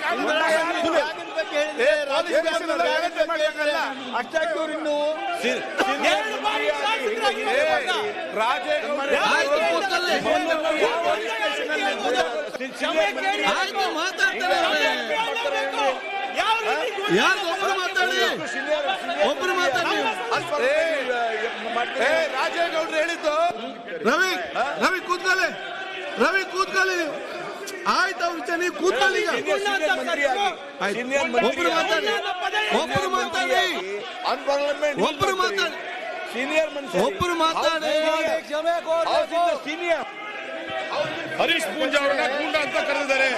ಅಷ್ಟಾಗಿ ಇವ್ರು ಇನ್ನು ಆಯ್ತು ಕೂತ್ಕೊಳ್ಳಿ. ಆಯ್ತು ಮಾತಾಡ್ತಾರೆ ಯಾರು ಒಬ್ರು ಮಾತಾಡಿ ಒಬ್ರು ಮಾತಾಡಿ ರಾಜೇಗೌಡರು ಹೇಳಿದ್ದು ರವಿ ರವಿ ಕೂತ್ಕೊಳ್ಳಿ ರವಿ ಕೂತ್ಕೊಳ್ಳಿ ನೀವು ಆಯ್ತು ಅವ್ರ ವಿಚಾರ ನೀವು ಕೂತ್ಕೊಳ್ಳಿ ಈಗ ಆಯ್ತು. ಒಬ್ರು ಮಾತಾಡಿ ಒಬ್ರು ಮಾತಾಡಿ ಅನ್ಪಾರ್ಲಿಮೆಂಟ್ ಒಬ್ರು ಮಾತಾಡಿ ಸೀನಿಯರ್ ಮನುಷ್ಯ ಒಬ್ರು ಮಾತಾಡಿ ಸೀನಿಯರ್ ಹರೀಶ್ ಪೂಂಜಾ ಅವರನ್ನ ಗೂಂಡ ಅಂತ ಕರೆದಿದ್ದಾರೆ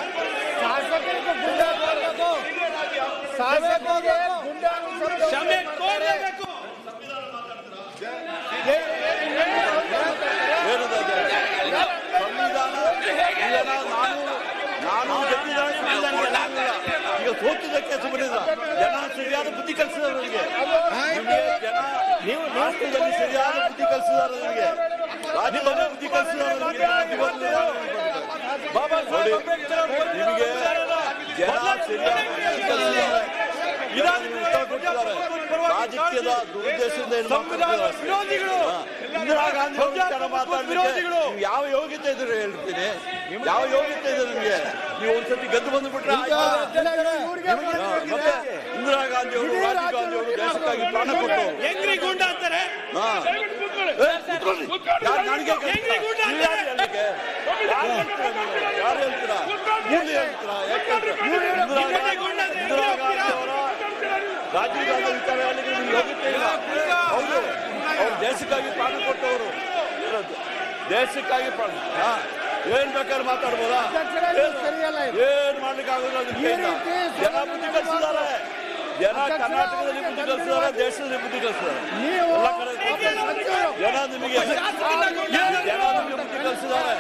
ನಾನು ಗೆದ್ದಿದ್ದಾನೆ ಸಂವಿಧಾನ ಗೆದ್ದಿಲ್ಲ. ಈಗ ಸೋತಿದ್ದಕ್ಕೆ ಸುಮ್ಮನಿಲ್ಲ ಜನ ಸರಿಯಾದ ಬುದ್ಧಿ ಕಲಿಸಿದಾರೆ ನನಗೆ ನಿಮಗೆ ಜನ ನೀವು ರಾಷ್ಟ್ರದಲ್ಲಿ ಸರಿಯಾದ ಬುದ್ಧಿ ಕಲಿಸಿದಾರೆ ನನಗೆ ರಾಜ್ಯದಲ್ಲಿ ಬುದ್ಧಿ ಕಲಿಸಿದಾರೆ ನನಗೆ ಬುದ್ಧಿ ಬರ್ಲಿಲ್ಲ. ಬಾಬಾ ಸಾಹೇಬ್ ಅಂಬೇಡ್ಕರ್ ಅವರು ನಿಮಗೆ ಜನ ಸರಿಯಾದ ಬುದ್ಧಿ ಕಲಿಸಿದ್ದಾರೆ ಇದನ್ನು ಉತ್ತರ ಕೊಟ್ಟಿದ್ದಾರೆ ರಾಜಕೀಯದ ದುರುದ್ದೇಶದಿಂದ ಏನು ಮಾತಾಡ್ತಿದ್ದಾರೆ ಹಾ. ಇಂದಿರಾ ಗಾಂಧಿ ಅವ್ರ ವಿಚಾರ ಮಾತಾಡ್ಲಿಕ್ಕೆ ನೀವು ಯಾವ ಯೋಗ್ಯತೆ ಇದ್ರೆ ಹೇಳ್ತೀನಿ ಯಾವ ಯೋಗ್ಯತೆ ಇದೆ ನಿಮಗೆ ನೀವು ಒಂದ್ಸತಿ ಗೆದ್ದು ಬಂದ್ಬಿಟ್ರೆ ಆಯ್ತು. ಹಾ, ಮತ್ತೆ ಇಂದಿರಾ ಗಾಂಧಿ ಅವರು ರಾಜೀವ್ ಗಾಂಧಿ ಅವರು ದೇಶಕ್ಕಾಗಿ ಪ್ರಾಣ ಕೊಟ್ಟರು ಹೆಂಗ್ರಿ ಗೂಂಡ ಅಂತಾರೆ ಹಾ. ಏ, ಕೂತ್ಕೊಳ್ಳಿ. ಯಾರ್ ನನಗೆ ಕೇಳ್ತೀರಾ? ನೀವು ಯಾರು ಹೇಳಲಿಕ್ಕೆ? ಯಾರು ಹೇಳ್ತೀರಾ ನೀವು? ಯಾರು ಹೇಳ್ತೀರಾ ಮೂಲೆ ಹೇಳ್ತೀರಾ ಯಾಕೆ ಹೇಳ್ತೀರಾ? ಇಂದಿರಾ ಗಾಂಧಿ ಇಂದಿರಾ ಗಾಂಧಿ ಅವರ ರಾಜೀವ್ ಗಾಂಧಿ ವಿಚಾರ ಹೇಳಲಿಕ್ಕೆ ನಿಮ್ಗೆ ಯೋಗ್ಯತೆ ಇಲ್ಲ ಹೌದು ಅವ್ರು ದೇಶಕ್ಕಾಗಿ ಪ್ರಾಣ ಕೊಟ್ಟವರು ಇರೋದು. ದೇಶಕ್ಕಾಗಿ ಪ್ರಾಣ ಹಾ. ಏನ್ ಬೇಕಾದ್ರೆ ಮಾತಾಡ್ಬೋದಾ ಏನ್ ಮಾಡ್ಲಿಕ್ಕೆ ಆಗೋದಿಲ್ಲ ನಿಮ್ ಕೈಯಿಂದ. ಜನ ಬುದ್ಧಿ ಕಲಿಸಿದ್ದಾರೆ ಜನ ಕರ್ನಾಟಕದಲ್ಲಿ ಬುದ್ಧಿ ಕಲಿಸಿದ್ದಾರೆ ದೇಶದಲ್ಲಿ ಬುದ್ಧಿ ಕಲಿಸಿದ್ದಾರೆ ಎಲ್ಲ ಕಡೆ ಜನ ನಿಮಗೆ ಜನ ನಿಮಗೆ ಬುದ್ಧಿ ಕಲಿಸಿದ್ದಾರೆ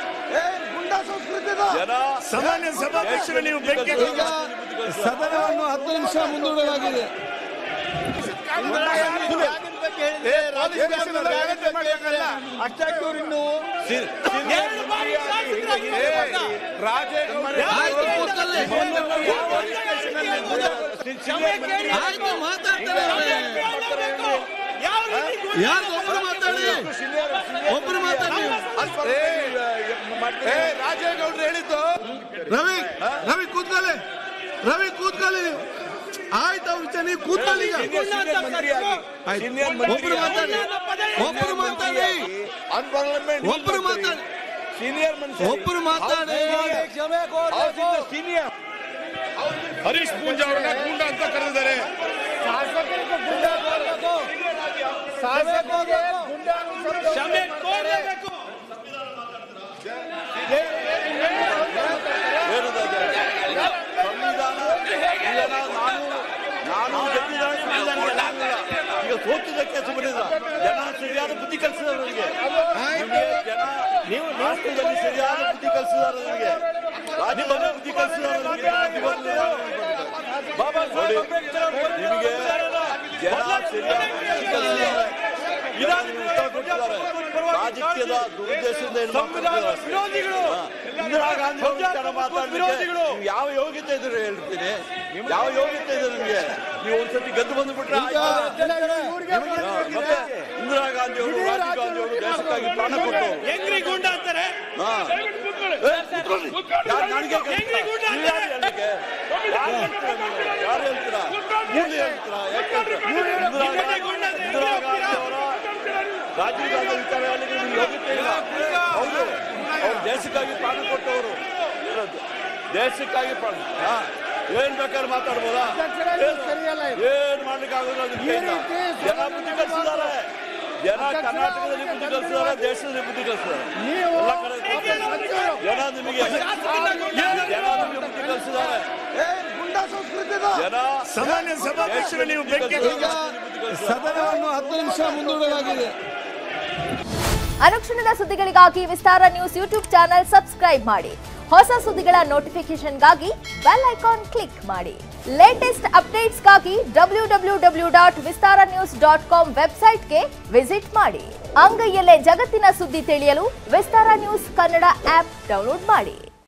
ಜನ ಸಾಮಾನ್ಯ ಸಭಾಧ್ಯಕ್ಷರು ನೀವು ಬೆಂಕಿ ಈಗ ಸದನವನ್ನು ಹತ್ತು ನಿಮಿಷ ಮುಂದೂಡಲಾಗಿದೆ ಅಷ್ಟಾಗಿ ಇವ್ರು ಇನ್ನು ಆಯ್ತು ಕೂತ್ಕೊಳ್ಳಿ ಆಯ್ತು ಮಾತಾಡ್ತಾರೆ ಯಾರು ಒಬ್ರು ಮಾತಾಡಿ ಒಬ್ರು ಮಾತಾಡಿ ರಾಜೇಗೌಡರು ಹೇಳಿದ್ದು ರವಿ ರವಿ ಕೂತ್ಕೊಳ್ಳಿ ರವಿ ಕೂತ್ಕೊಳ್ಳಿ ನೀವು ಆಯ್ತು ಅವ್ರ ವಿಚಾರ ನೀವು ಕೂತ್ಕೊಳ್ಳಿ ಈಗ ಆಯ್ತು. ಒಬ್ರು ಮಾತಾಡಿ ಒಬ್ರು ಮಾತಾಡಿ ಅನ್ಪಾರ್ಲಿಮೆಂಟ್ ಒಬ್ರು ಮಾತಾಡಿ ಸೀನಿಯರ್ ಮನುಷ್ಯ ಒಬ್ರು ಮಾತಾಡಿ ಸೀನಿಯರ್ ಹರೀಶ್ ಪೂಂಜಾ ಅವರನ್ನ ಗೂಂಡ ಅಂತ ಕರೆದಿದ್ದಾರೆ ಸಂವಿಧಾನ ಈಗ ನಾನು ನಾನು ಗೆದ್ದಿದ್ದಾನೆ ಸಂವಿಧಾನ ಗೆದ್ದಿಲ್ಲ. ಈಗ ಸೋತಿದ್ದಕ್ಕೆ ಸುಮ್ಮನಿಲ್ಲ ಜನ ಸರಿಯಾದ ಬುದ್ಧಿ ಕಲಿಸಿದಾರೆ ನನಗೆ ನಿಮಗೆ ಜನ ನೀವು ರಾಷ್ಟ್ರದಲ್ಲಿ ಸರಿಯಾದ ಬುದ್ಧಿ ಕಲಿಸಿದಾರೆ ನನಗೆ ರಾಜ್ಯದಲ್ಲಿ ಬುದ್ಧಿ ಕಲಿಸಿದಾರೆ ನನಗೆ ಬುದ್ಧಿ ಬರ್ಲಿಲ್ಲ. ಬಾಬಾ ಸಾಹೇಬ್ ಅಂಬೇಡ್ಕರ್ ಅವರು ನಿಮಗೆ ಜನ ಸರಿಯಾದ ಬುದ್ಧಿ ಕಲಿಸಿದ್ದಾರೆ ಇದನ್ನು ಉತ್ತರ ಕೊಟ್ಟಿದ್ದಾರೆ ರಾಜಕೀಯದ ದುರುದ್ದೇಶದಿಂದ ಏನು ಮಾತಾಡ್ತಿದ್ದಾರೆ ಹಾ. ಇಂದಿರಾ ಗಾಂಧಿ ಅವ್ರ ವಿಚಾರ ಮಾತಾಡ್ಲಿಕ್ಕೆ ನೀವು ಯಾವ ಯೋಗ್ಯತೆ ಇದ್ರೆ ಹೇಳ್ತೀನಿ ಯಾವ ಯೋಗ್ಯತೆ ಇದೆ ನಿಮಗೆ ನೀವು ಒಂದ್ಸತಿ ಗೆದ್ದು ಬಂದ್ಬಿಟ್ರೆ ಆಯ್ತು. ಹಾ, ಮತ್ತೆ ಇಂದಿರಾ ಗಾಂಧಿ ಅವರು ರಾಜೀವ್ ಗಾಂಧಿ ಅವರು ದೇಶಕ್ಕಾಗಿ ಪ್ರಾಣ ಕೊಟ್ಟರು ಹೆಂಗ್ರಿ ಗೂಂಡ ಅಂತಾರೆ ಹಾ. ಏ, ಕೂತ್ಕೊಳ್ಳಿ. ಯಾರ್ ನನಗೆ ಕೇಳ್ತೀರಾ? ನೀವು ಯಾರು ಹೇಳಲಿಕ್ಕೆ? ಯಾರು ಹೇಳ್ತೀರಾ ನೀವು? ಯಾರು ಹೇಳ್ತೀರಾ ಮೂಲೆ ಹೇಳ್ತೀರಾ ಯಾಕೆ ಹೇಳ್ತೀರಾ? ಇಂದಿರಾ ಗಾಂಧಿ ಇಂದಿರಾ ಗಾಂಧಿ ಅವರ ರಾಜೀವ್ ಗಾಂಧಿ ವಿಚಾರ ಹೇಳಲಿಕ್ಕೆ ನಿಮ್ಗೆ ಯೋಗ್ಯತೆ ಇಲ್ಲ ಹೌದು ಅವ್ರು ದೇಶಕ್ಕಾಗಿ ಪ್ರಾಣ ಕೊಟ್ಟವರು ಇರೋದು. ದೇಶಕ್ಕಾಗಿ ಪ್ರಾಣ ಹಾ. ಏನ್ ಬೇಕಾದ್ರೆ ಮಾತಾಡ್ಬೋದಾ ಏನ್ ಮಾಡ್ಲಿಕ್ಕೆ ಆಗೋದಿಲ್ಲ ನಿಮ್ ಕೈಯಿಂದ. ಜನ ಬುದ್ಧಿ ಕಲಿಸಿದ್ದಾರೆ ಜನ ಕರ್ನಾಟಕದಲ್ಲಿ ಬುದ್ಧಿ ಕಲಿಸಿದ್ದಾರೆ ದೇಶದಲ್ಲಿ ಬುದ್ಧಿ ಕಲಿಸಿದ್ದಾರೆ ಎಲ್ಲ ಕಡೆ ಜನ ನಿಮಗೆ ಜನ ನಿಮಗೆ ಬುದ್ಧಿ ಕಲಿಸಿದ್ದಾರೆ ಜನ ಸಾಮಾನ್ಯ ಸಭಾಧ್ಯಕ್ಷರು ನೀವು ಬೆಂಕಿ ಈಗ ಸದನವನ್ನು ಹತ್ತು ನಿಮಿಷ ಮುಂದೂಡಲಾಗಿದೆ ಅನುಕ್ಷಣದ ಸುದ್ದಿಗಳಿಗಾಗಿ Vistara news YouTube channel subscribe ಮಾಡಿ ಹೊಸ ಸುದ್ದಿಗಳ ನೋಟಿಫಿಕೇಶನ್ಗಾಗಿ ಬೆಲ್ ಐಕಾನ್ ಕ್ಲಿಕ್ ಮಾಡಿ ಲೇಟೆಸ್ಟ್ ಅಪ್ಡೇಟ್ಸ್ಗಾಗಿ W W W dot Vistara news dot com ವೆಬ್ಸೈಟ್ಗೆ ವಿಸಿಟ್ ಮಾಡಿ ಅಂಗೈಯಲ್ಲೇ ಜಗತ್ತಿನ ಸುದ್ದಿ ತಿಳಿಯಲು Vistara news Kannada app download ಮಾಡಿ